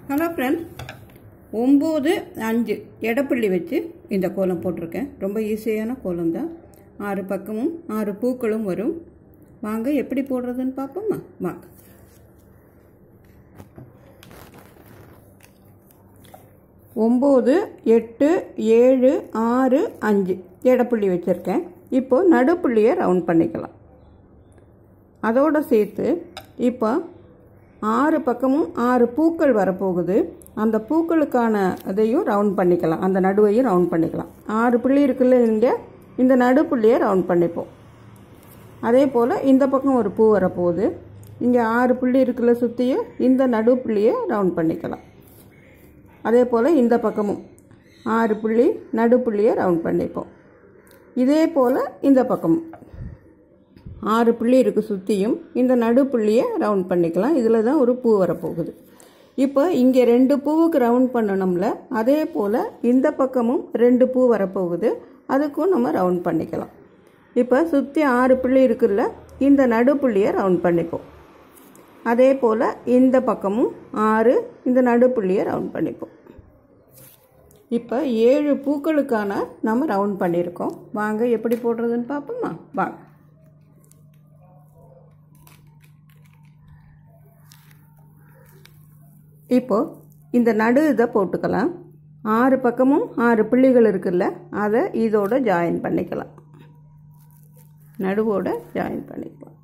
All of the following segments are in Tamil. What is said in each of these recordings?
ஹலோ ஃப்ரெண்ட்ஸ் ஒம்பது அஞ்சு எடப்புள்ளி வச்சு இந்த கோலம் போட்டிருக்கேன் ரொம்ப ஈஸியான கோலம் தான் ஆறு பக்கமும் ஆறு பூக்களும் வரும் வாங்க எப்படி போடுறதுன்னு பார்ப்போமா வாங்க ஒம்பது எட்டு ஏழு ஆறு அஞ்சு எடப்புள்ளி வச்சுருக்கேன் இப்போது நடுப்புள்ளியை ரவுண்ட் பண்ணிக்கலாம் அதோடு சேர்த்து இப்போ ஆறு பக்கமும் ஆறு பூக்கள் வரப்போகுது அந்த பூக்களுக்கான இதையும் ரவுண்ட் பண்ணிக்கலாம் அந்த நடுவையும் ரவுண்ட் பண்ணிக்கலாம் ஆறு புள்ளி இருக்குல்ல இங்கே இந்த நடுப்புள்ளியை ரவுண்ட் பண்ணிப்போம் அதே போல் இந்த பக்கம் ஒரு பூ வரப்போகுது இங்கே ஆறு புள்ளி இருக்குல்ல சுற்றியும் இந்த நடுப்புள்ளியை ரவுண்ட் பண்ணிக்கலாம் அதே போல் இந்த பக்கமும் ஆறு புள்ளி நடுப்புள்ளியை ரவுண்ட் பண்ணிப்போம் இதே போல் இந்த பக்கமும் ஆறு புள்ளி இருக்குது சுற்றியும் இந்த நடுப்புள்ளியை ரவுண்ட் பண்ணிக்கலாம் இதில் தான் ஒரு பூ வரப்போகுது இப்போ இங்கே ரெண்டு பூவுக்கு ரவுண்ட் பண்ணணும்ல அதே போல் இந்த பக்கமும் ரெண்டு பூ வரப்போகுது அதுக்கும் நம்ம ரவுண்ட் பண்ணிக்கலாம் இப்போ சுற்றி ஆறு புள்ளி இருக்குல்ல இந்த நடுப்புள்ளியை ரவுண்ட் பண்ணிப்போம் அதே போல் இந்த பக்கமும் ஆறு இந்த நடுப்புள்ளியை ரவுண்ட் பண்ணிப்போம் இப்போ ஏழு பூக்களுக்கான நம்ம ரவுண்ட் பண்ணியிருக்கோம் வாங்க எப்படி போடுறதுன்னு பார்ப்போமா வாங்க இப்போது இந்த நடு இதை போட்டுக்கலாம் ஆறு பக்கமும் ஆறு புள்ளிகள் இருக்குல்ல அதை இதோட ஜாயின் பண்ணிக்கலாம் நடுவோட ஜாயின் பண்ணிக்கலாம்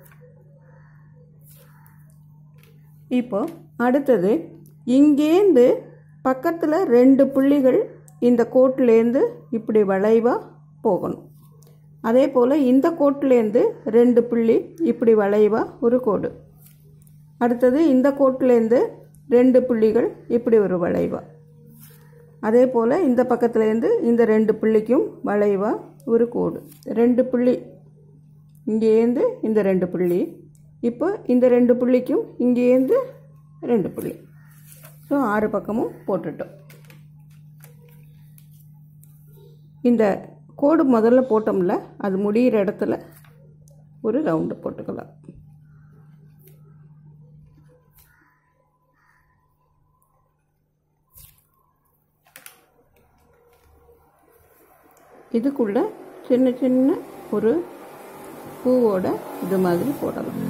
இப்போ அடுத்தது இங்கேருந்து பக்கத்தில் ரெண்டு புள்ளிகள் இந்த கோட்டிலேருந்து இப்படி வளைவாக போகணும் அதே போல் இந்த கோட்டிலேருந்து ரெண்டு புள்ளி இப்படி வளைவாக ஒரு கோடு அடுத்தது இந்த கோட்டிலேருந்து ரெண்டு புள்ளிகள் இப்படி ஒரு வளைவா அதே போல் இந்த பக்கத்துலேருந்து இந்த ரெண்டு புள்ளிக்கும் வளைவா ஒரு கோடு ரெண்டு புள்ளி இங்கேருந்து இந்த ரெண்டு புள்ளி இப்போ இந்த ரெண்டு புள்ளிக்கும் இங்கேருந்து ரெண்டு புள்ளி ஸோ ஆறு பக்கமும் போட்டுட்டோம் இந்த கோடு முதல்ல போட்டோம்ல அது முடிகிற இடத்துல ஒரு ரவுண்டு போட்டுக்கலாம் இதுக்குள்ள சின்ன சின்ன ஒரு பூவோட இது மாதிரி போடலாம்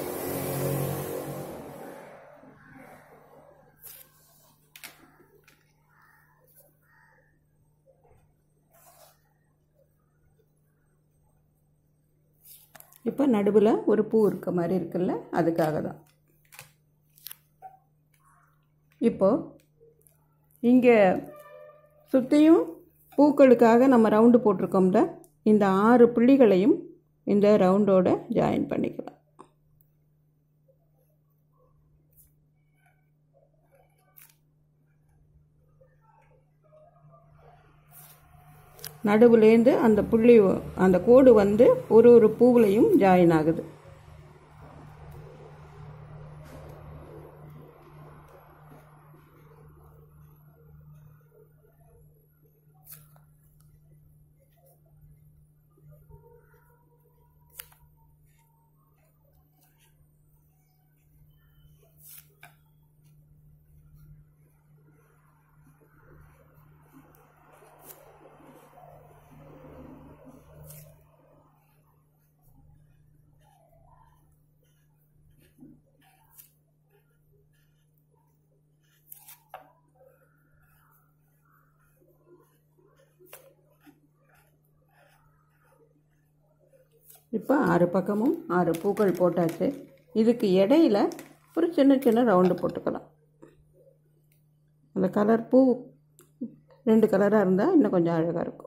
இப்போ நடுவில் ஒரு பூ இருக்க மாதிரி இருக்குல்ல அதுக்காக தான் இப்போ இங்கே சுற்றியும் பூக்களுக்காக நம்ம ரவுண்டு போட்டிருக்கோம்ல இந்த ஆறு புள்ளிகளையும் இந்த ரவுண்டோட ஜாயின் பண்ணிக்கலாம் நடுவுலேருந்து அந்த புள்ளி அந்த கோடு வந்து ஒரு ஒரு பூவுலையும் ஜாயின் ஆகுது இப்போ ஆறு பக்கமும் ஆறு பூக்கள் போட்டாச்சு இதுக்கு இடையில ஒரு சின்ன சின்ன ரவுண்டு போட்டுக்கலாம் அந்த கலர் பூ ரெண்டு கலராக இருந்தால் இன்னும் கொஞ்சம் அழகாக இருக்கும்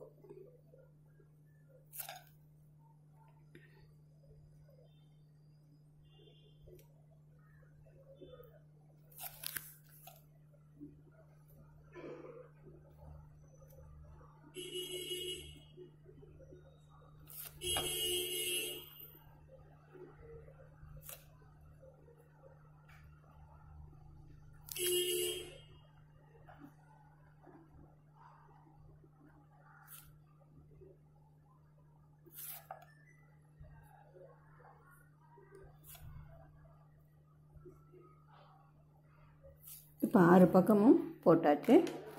இப்போ ஆறு பக்கமும் போட்டாச்சு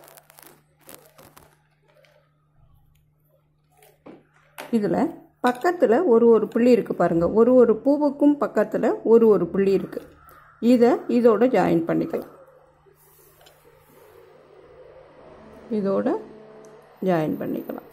இதில் பக்கத்தில் ஒரு ஒரு புள்ளி இருக்குது பாருங்கள் ஒரு ஒரு பூவுக்கும் பக்கத்தில் ஒரு ஒரு புள்ளி இருக்குது இதை இதோட ஜாயின் பண்ணிக்கலாம் இதோட ஜாயின் பண்ணிக்கலாம்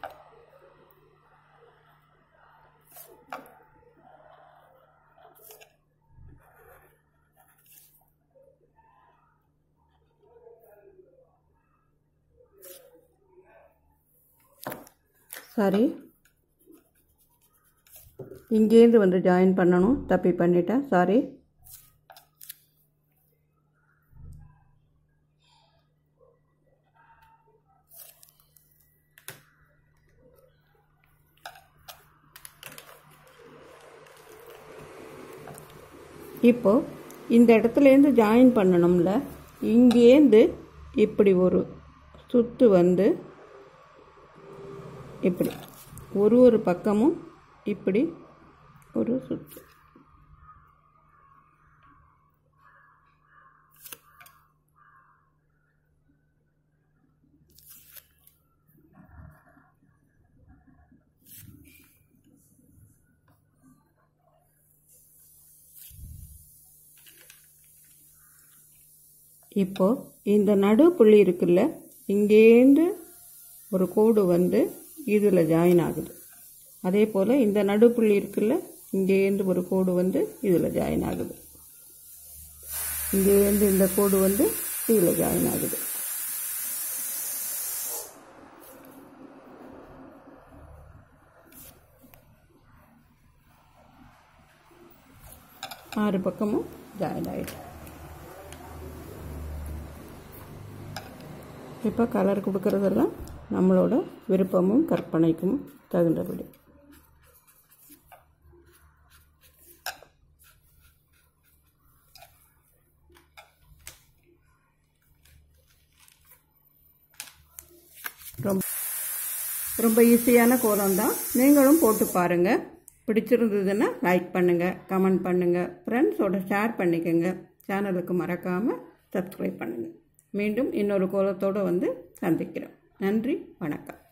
சரி இங்கேருந்து வந்து ஜாயின் பண்ணணும் தப்பி பண்ணிட்டேன் சாரி இப்போ இந்த இடத்துலேருந்து ஜாயின் பண்ணணும்ல இங்கேருந்து இப்படி ஒரு சுத்து வந்து இப்படி ஒரு ஒரு பக்கமும் இப்படி ஒரு சுத்து இப்போ இந்த நடு புள்ளி இருக்குல்ல இங்கேருந்து ஒரு கோடு வந்து இதில் ஜாயின் ஆகுது அதே போல் இந்த நடுப்புள்ளி இருக்குல்ல இங்கேருந்து ஒரு கோடு வந்து இதில் ஜாயின் ஆகுது இங்கேருந்து இந்த கோடு வந்து இதில் ஜாயின் ஆகுது ஆறு பக்கமும் ஜாயின் ஆகிட்டு இப்போ கலர் கொடுக்கறதெல்லாம் நம்மளோட விருப்பமும் கற்பனைக்கும் தகுந்தபடி ரொம்ப ரொம்ப ஈஸியான கோலம் தான் நீங்களும் போட்டு பாருங்கள் பிடிச்சிருந்ததுன்னா லைக் பண்ணுங்கள் கமெண்ட் பண்ணுங்கள் ஃப்ரெண்ட்ஸோட ஷேர் பண்ணிக்கோங்க சேனலுக்கு மறக்காமல் சப்ஸ்கிரைப் பண்ணுங்கள் மீண்டும் இன்னொரு கோலத்தோடு வந்து சந்திக்கிறோம் நன்றி வணக்கம்